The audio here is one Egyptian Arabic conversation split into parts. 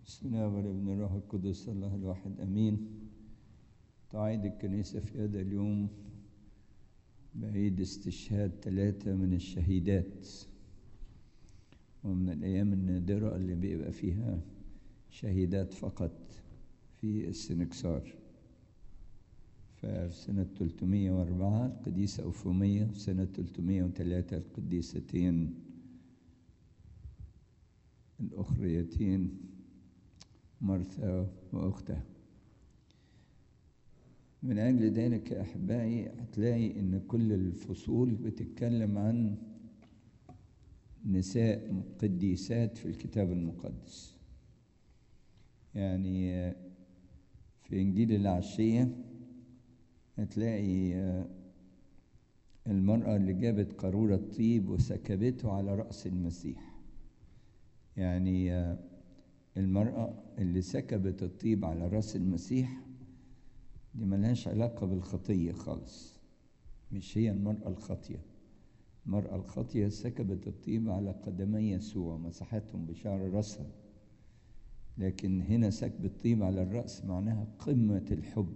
بسم الله والابن الروح القدس الله الواحد امين تعيد الكنيسه في هذا اليوم بعيد استشهاد ثلاثه من الشهيدات ومن الايام النادره اللي بيبقى فيها شهيدات فقط في السنكسار ففي سنة 304 القديسة أوفومية في سنة 303 القديستين الأخريتين مرثا وأختها من أجل ذلك يا أحبائي هتلاقي إن كل الفصول بتتكلم عن نساء قديسات في الكتاب المقدس يعني في إنجيل العشية هتلاقي المرأة اللي جابت قارورة طيب وسكبته على رأس المسيح يعني المرأة اللي سكبت الطيب على رأس المسيح دي ملهاش علاقة بالخطية خالص مش هي المرأة الخاطية المرأة الخاطية سكبت الطيب على قدمي يسوع مسحتهم بشعر رأسها لكن هنا سكب الطيب على الرأس معناها قمة الحب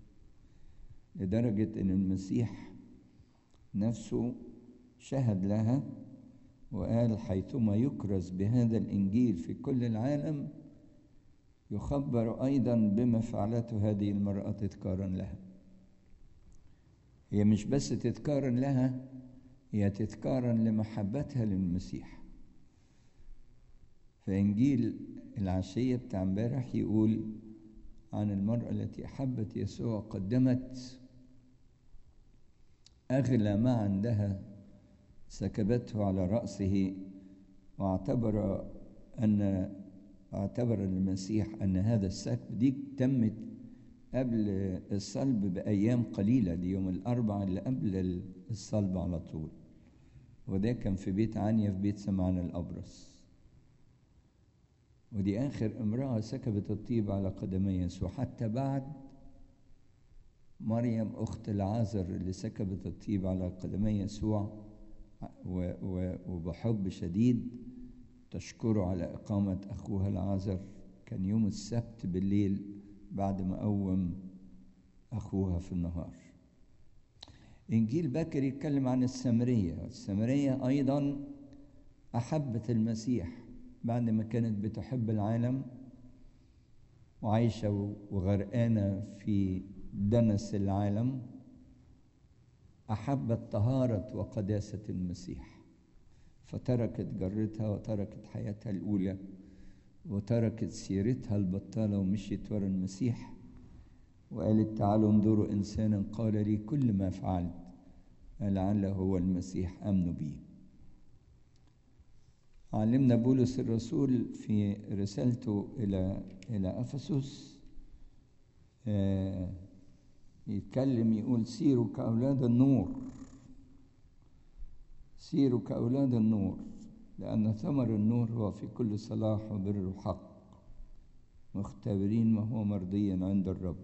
لدرجة إن المسيح نفسه شهد لها وقال حيثما يكرز بهذا الإنجيل في كل العالم يخبر أيضا بما فعلته هذه المرأة تذكارا لها هي مش بس تذكارا لها هي تذكارا لمحبتها للمسيح فإنجيل العشية بتاع امبارح يقول عن المرأة التي أحبت يسوع قدمت أغلى ما عندها سكبته على رأسه واعتبر أن اعتبر المسيح أن هذا السكب دي تمت قبل الصلب بأيام قليلة دي يوم الأربعاء اللي قبل الصلب على طول وده كان في بيت عنيا في بيت سمعان الأبرص ودي آخر امرأة سكبت الطيب على قدمي يسوع حتى بعد مريم أخت العازر اللي سكبت الطيب على قدمي يسوع وبحب شديد تشكره على إقامة أخوها العازر كان يوم السبت بالليل بعد ما قوم أخوها في النهار إنجيل باكر يتكلم عن السامرية السامرية أيضا أحبت المسيح بعد ما كانت بتحب العالم وعايشة وغرقانة في دنس العالم أحبت طهارة وقداسة المسيح فتركت جرتها وتركت حياتها الأولى وتركت سيرتها البطالة ومشيت ورا المسيح وقالت تعالوا انظروا إنسانا قال لي كل ما فعلت لعله هو المسيح آمنوا بي علمنا بولس الرسول في رسالته إلى إلى أفسس آه يتكلم يقول سيروا كأولاد النور سيروا كأولاد النور لأن ثمر النور هو في كل صلاح وبر وحق مختبرين ما هو مرضيا عند الرب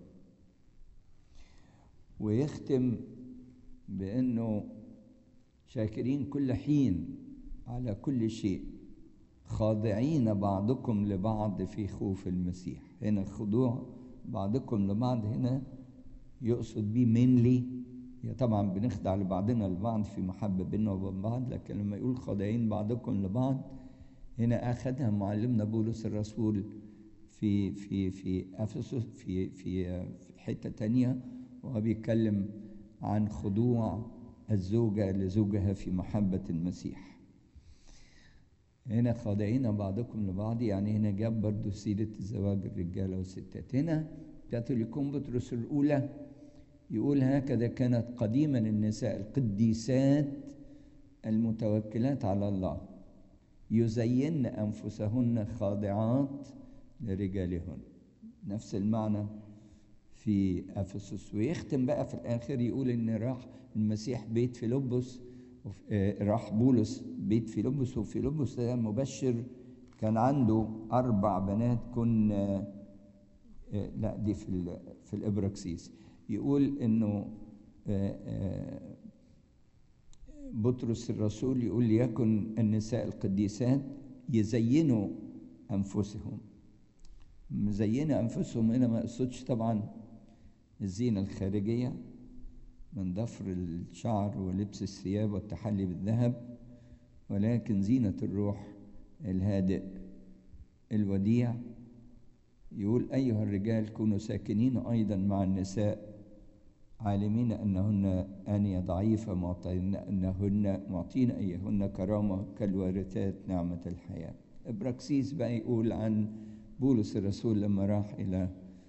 ويختم بأنه شاكرين كل حين على كل شيء خاضعين بعضكم لبعض في خوف المسيح هنا خضوع بعضكم لبعض هنا يقصد بيه مينلي هي طبعا بنخضع لبعضنا البعض في محبة بيننا وبين بعض لكن لما يقول خاضعين بعضكم لبعض هنا أخذها معلمنا بولس الرسول في في في أفسس في في في حتة تانية وهو بيتكلم عن خضوع الزوجة لزوجها في محبة المسيح هنا خاضعين بعضكم لبعض يعني هنا جاب برضه سيرة زواج الرجالة والستات هنا كاثوليكون بطرس الأولى يقول هكذا كانت قديما النساء القديسات المتوكلات على الله يزين أنفسهن خاضعات لرجالهن نفس المعنى في أفسس ويختم بقى في الآخر يقول إن راح المسيح بيت فيلبس راح بولس بيت فيلبس وفيلبس ده مبشر كان عنده أربع بنات كن لا دي في في الإبراكسيس يقول إنه بطرس الرسول يقول ليكن النساء القديسات يزينوا أنفسهم مزينة أنفسهم هنا ما يقصدش طبعا الزينة الخارجية من ضفر الشعر ولبس الثياب والتحلي بالذهب ولكن زينة الروح الهادئ الوديع يقول أيها الرجال كونوا ساكنين أيضا مع النساء عالمين أنهن آنية ضعيفة معطين أنهن معطين أيهن كرامة كالوارثات نعمة الحياة إبراكسيس بقى يقول عن بولس الرسول لما راح إلى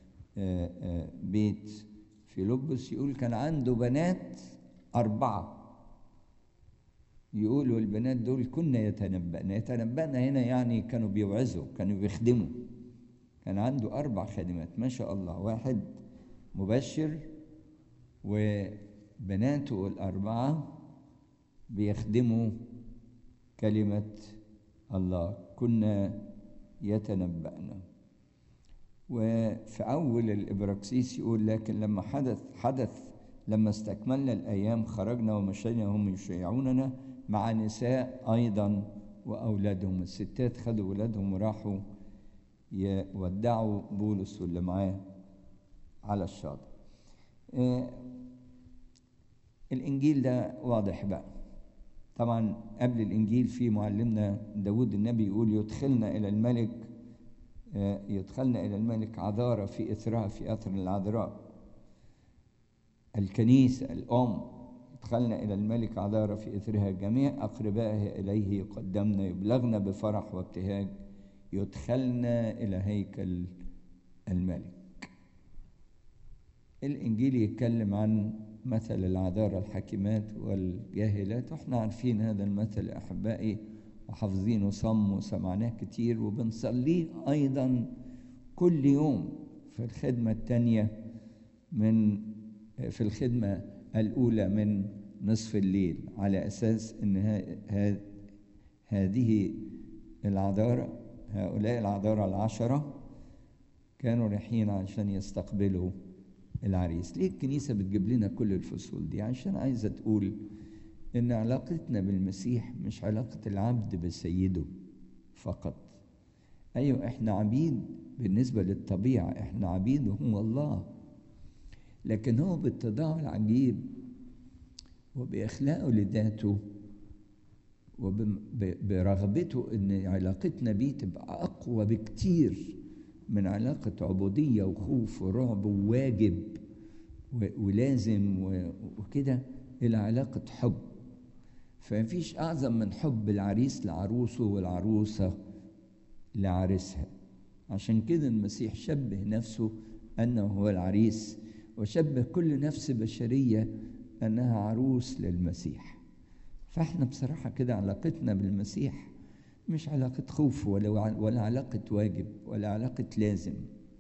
بيت فيلبس يقول كان عنده بنات أربعة يقولوا البنات دول كنا يتنبأن يتنبأن هنا يعني كانوا بيوعظوا كانوا بيخدموا كان عنده أربع خادمات ما شاء الله واحد مبشر وبناته الأربعة بيخدموا كلمة الله كنا يتنبأن وفي أول الإبراكسيس يقول لكن لما حدث حدث لما استكملنا الأيام خرجنا ومشينا هم يشيعوننا مع نساء أيضا وأولادهم الستات خدوا أولادهم وراحوا يودعوا بولس واللي معاه على الشاطئ آه الإنجيل ده واضح بقى طبعا قبل الإنجيل في معلمنا داود النبي يقول يدخلنا إلى الملك آه يدخلنا إلى الملك عذارى في إثرها في أثر العذراء الكنيسة الأم دخلنا إلى الملك عذارى في إثرها جميع أقربائها إليه يقدمن يبلغن بفرح وابتهاج يدخلنا إلى هيكل الملك الإنجيل يتكلم عن مثل العذارى الحكيمات والجاهلات واحنا عارفين هذا المثل أحبائي وحافظينه صم وسمعناه كتير وبنصليه أيضا كل يوم في الخدمة الثانية من في الخدمة الأولى من نصف الليل على أساس أن هذه العذارى هؤلاء العذارى العشرة كانوا رايحين عشان يستقبلوا العريس ليه الكنيسة بتجيب لنا كل الفصول دي عشان عايزة تقول إن علاقتنا بالمسيح مش علاقة العبد بسيده فقط أيوة إحنا عبيد بالنسبة للطبيعة إحنا عبيد وهو الله لكن هو بالتضاع العجيب وبإخلاقه لذاته وبرغبته ان علاقتنا بيه تبقى اقوى بكتير من علاقه عبوديه وخوف ورعب وواجب ولازم وكده الى علاقه حب فمفيش اعظم من حب العريس لعروسه والعروسه لعريسها عشان كده المسيح شبه نفسه انه هو العريس وشبه كل نفس بشريه انها عروس للمسيح فاحنا بصراحة كده علاقتنا بالمسيح مش علاقة خوف ولا ولا علاقة واجب ولا علاقة لازم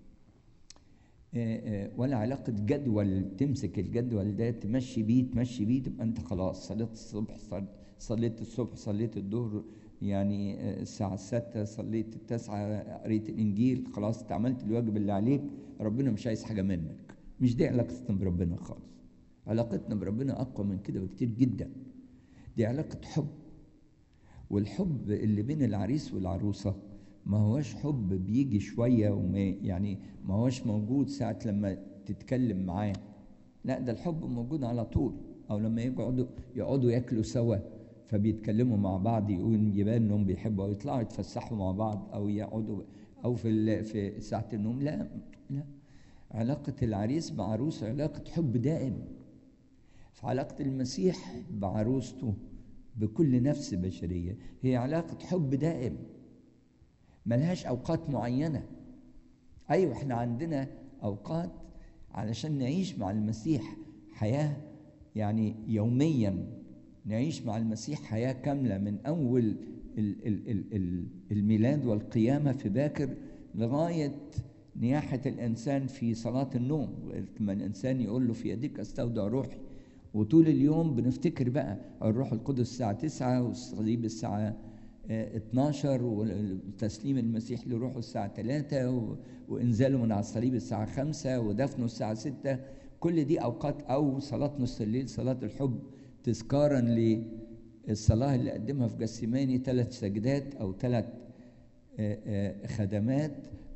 ولا علاقة جدول تمسك الجدول ده تمشي بيه تمشي بيه تبقى انت خلاص صليت الصبح صليت الصبح صليت الظهر يعني الساعة الستة صليت التاسعة قريت الإنجيل خلاص انت عملت الواجب اللي عليك ربنا مش عايز حاجة منك مش دي علاقتنا بربنا خالص علاقتنا بربنا أقوى من كده بكتير جدا دي علاقة حب والحب اللي بين العريس والعروسة ما هوش حب بيجي شوية وما يعني ما هوش موجود ساعة لما تتكلم معاه لا ده الحب موجود على طول أو لما يقعدوا يقعدوا ياكلوا سوا فبيتكلموا مع بعض يقول يبان انهم بيحبوا او يطلعوا يتفسحوا مع بعض او يقعدوا او في في ساعة النوم لا لا علاقة العريس بعروسه علاقة حب دائم فعلاقة المسيح بعروسته بكل نفس بشرية هي علاقة حب دائم ملهاش أوقات معينة أيوة إحنا عندنا أوقات علشان نعيش مع المسيح حياة يعني يوميا نعيش مع المسيح حياة كاملة من أول الميلاد والقيامة في باكر لغاية نياحة الإنسان في صلاة النوم لما الإنسان يقول له في يديك أستودع روحي وطول اليوم بنفتكر بقى الروح القدس الساعة 9 والصليب الساعة 12 وتسليم المسيح لروحه الساعة 3 وإنزاله من على الصليب الساعة 5 ودفنه الساعة 6 كل دي أوقات أو صلاة نص الليل صلاة الحب تذكارا للصلاة اللي قدمها في جسيماني ثلاث سجدات أو ثلاث خدمات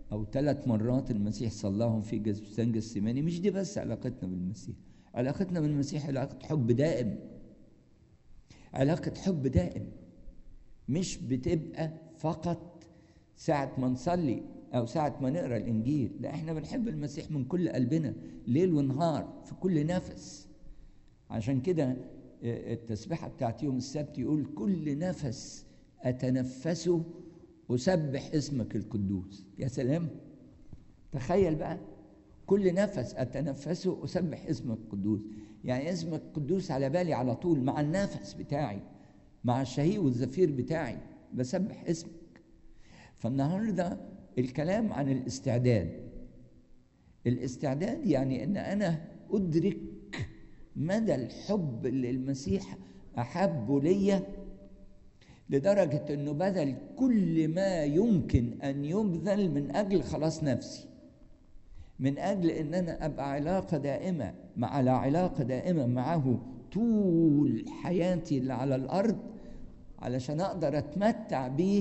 أو ثلاث مرات المسيح صلاهم في بستان جسيماني مش دي بس علاقتنا بالمسيح علاقتنا بالمسيح علاقة حب دائم علاقة حب دائم مش بتبقى فقط ساعة ما نصلي أو ساعة ما نقرأ الإنجيل لا إحنا بنحب المسيح من كل قلبنا ليل ونهار في كل نفس عشان كده التسبيحة بتاعت يوم السبت يقول كل نفس أتنفسه أسبح اسمك القدوس يا سلام تخيل بقى كل نفس أتنفسه أسبح اسمك القدوس يعني اسمك القدوس على بالي على طول مع النفس بتاعي مع الشهيق والزفير بتاعي بسبح اسمك فالنهارده الكلام عن الاستعداد الاستعداد يعني ان انا ادرك مدى الحب اللي المسيح احبه ليا لدرجه انه بذل كل ما يمكن ان يبذل من اجل خلاص نفسي من اجل ان انا ابقى علاقه دائمه مع على علاقه دائمه معه طول حياتي اللي على الارض علشان اقدر اتمتع بيه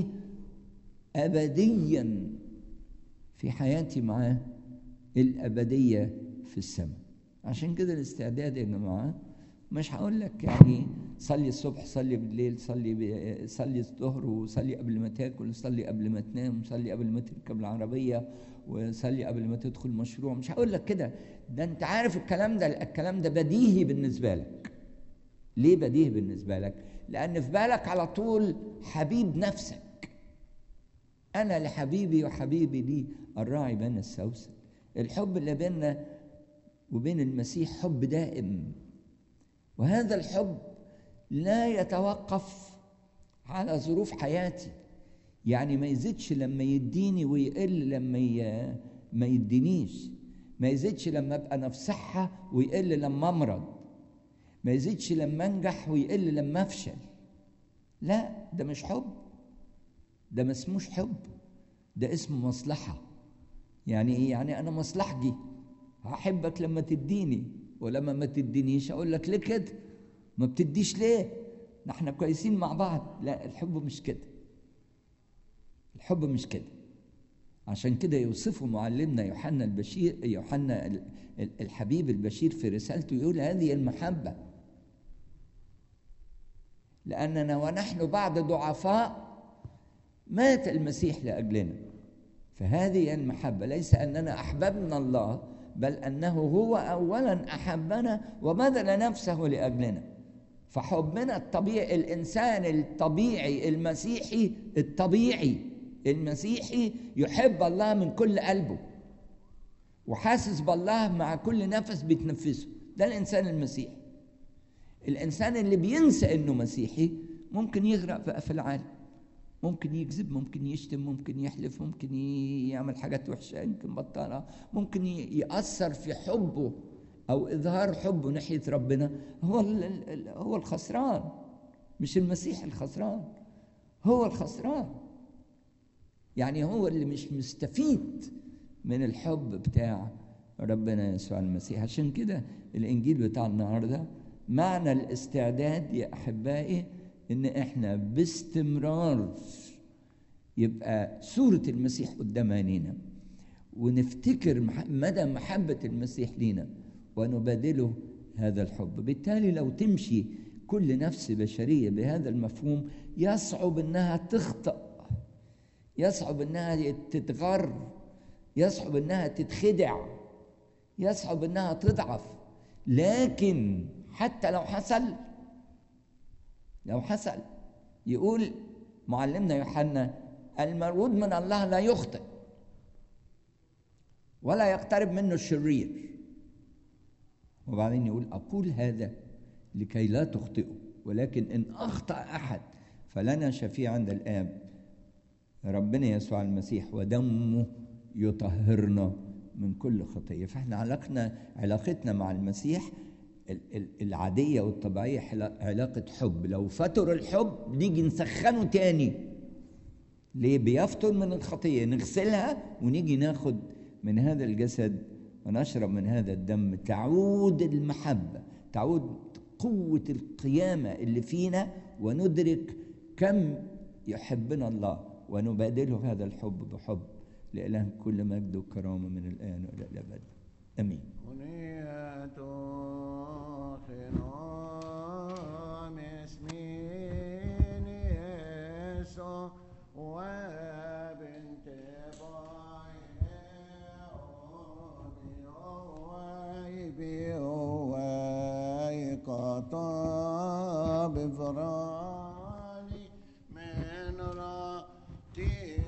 ابديا في حياتي معاه الابديه في السماء عشان كده الاستعداد يا جماعه مش هقول لك يعني صلي الصبح صلي بالليل صلي ب... صلي الظهر وصلي قبل ما تاكل صلي قبل ما تنام صلي قبل ما تركب العربيه وصلي قبل ما تدخل مشروع مش هقول لك كده ده انت عارف الكلام ده الكلام ده بديهي بالنسبه لك ليه بديهي بالنسبه لك لان في بالك على طول حبيب نفسك انا لحبيبي وحبيبي لي الراعي بين السوسن الحب اللي بيننا وبين المسيح حب دائم وهذا الحب لا يتوقف على ظروف حياتي يعني ما يزيدش لما يديني ويقل لما ي... ما يدينيش ما يزيدش لما ابقى انا في صحه ويقل لما امرض ما يزيدش لما انجح ويقل لما افشل لا ده مش حب ده ما اسموش حب ده اسمه مصلحه يعني ايه يعني انا مصلحتي هحبك لما تديني ولما ما تدينيش اقول لك ليه كده ما بتديش ليه ده احنا كويسين مع بعض لا الحب مش كده الحب مش كده عشان كده يوصفه معلمنا يوحنا البشير يوحنا الحبيب البشير في رسالته يقول هذه المحبة لأننا ونحن بعد ضعفاء مات المسيح لأجلنا فهذه المحبة ليس أننا أحببنا الله بل أنه هو أولا أحبنا وبذل نفسه لأجلنا فحبنا الطبيعي الإنسان الطبيعي المسيحي الطبيعي المسيحي يحب الله من كل قلبه وحاسس بالله مع كل نفس بيتنفسه ده الإنسان المسيحي الإنسان اللي بينسى إنه مسيحي ممكن يغرق بقى في العالم ممكن يكذب ممكن يشتم ممكن يحلف ممكن يعمل حاجات وحشة يمكن بطالة ممكن يأثر في حبه أو إظهار حبه ناحية ربنا هو هو الخسران مش المسيح الخسران هو الخسران يعني هو اللي مش مستفيد من الحب بتاع ربنا يسوع المسيح عشان كده الإنجيل بتاع النهارده معنى الاستعداد يا أحبائي ان احنا باستمرار يبقى صورة المسيح قدام عينينا ونفتكر مدى محبة المسيح لينا ونبادله هذا الحب بالتالي لو تمشي كل نفس بشرية بهذا المفهوم يصعب انها تخطأ يصعب انها تتغر يصعب انها تتخدع يصعب انها تضعف لكن حتى لو حصل لو حصل يقول معلمنا يوحنا المولود من الله لا يخطئ ولا يقترب منه الشرير وبعدين يقول أقول هذا لكي لا تخطئوا ولكن إن أخطأ أحد فلنا شفيع عند الآب ربنا يسوع المسيح ودمه يطهرنا من كل خطية فإحنا علاقنا علاقتنا مع المسيح العادية والطبيعية علاقة حب لو فتر الحب نيجي نسخنه تاني ليه بيفتر من الخطية نغسلها ونيجي ناخد من هذا الجسد ونشرب من هذا الدم تعود المحبة تعود قوة القيامة اللي فينا وندرك كم يحبنا الله ونبادله هذا الحب بحب لإله كل مجد وكرامة من الآن وإلى الأبد آمين أغنية خنام اسمين يسوع وبنت قطاب فراني من راتي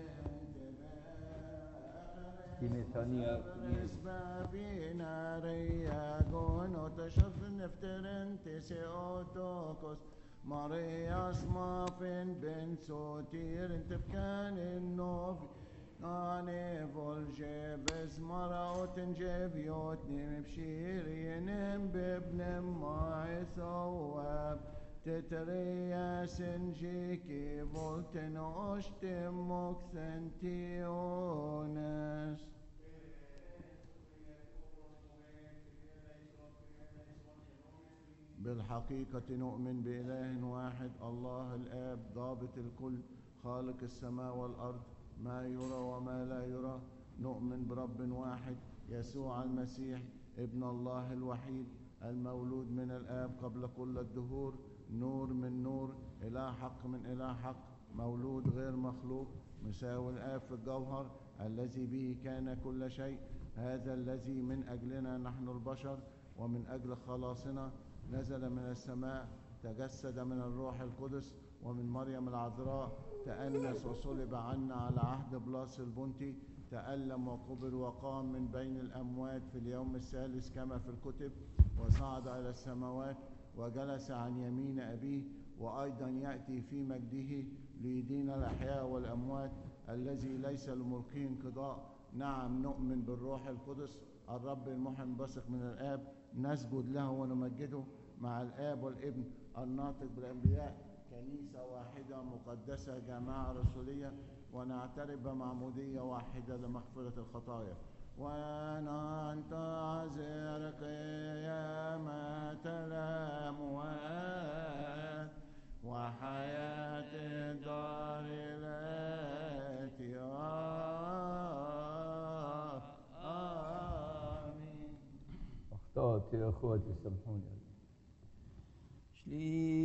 ثانية بابينا رياغون وتشف نفترن تسيوتوكوس ماريا سمافن بن سوتير انت بكان النوفي أنا فولجي بس مراوت نجيب يوتني بشيرين بابن ما ثواب تتريا سنجيكي فولتن أشتمك سنتيونس بالحقيقة نؤمن بإله واحد الله الآب ضابط الكل خالق السماء والأرض ما يرى وما لا يرى نؤمن برب واحد يسوع المسيح ابن الله الوحيد المولود من الآب قبل كل الدهور نور من نور إله حق من إله حق مولود غير مخلوق مساوي الآب في الجوهر الذي به كان كل شيء هذا الذي من أجلنا نحن البشر ومن أجل خلاصنا نزل من السماء تجسد من الروح القدس ومن مريم العذراء تأنس وصلب عنا على عهد بلاس البنطي تألم وقبر وقام من بين الأموات في اليوم الثالث كما في الكتب وصعد إلى السماوات وجلس عن يمين أبيه وأيضا يأتي في مجده ليدين الأحياء والأموات الذي ليس لملكه انقضاء نعم نؤمن بالروح القدس الرب المحن بثق من الآب نسجد له ونمجده مع الآب والابن الناطق بالأنبياء كنيسة واحدة مقدسة جماعة رسولية ونعترف بمعمودية واحدة لمغفرة الخطايا وننتظر قيامة الأموات وحياة الدار التي آمين أخطأت يا أخواتي سامحوني شلي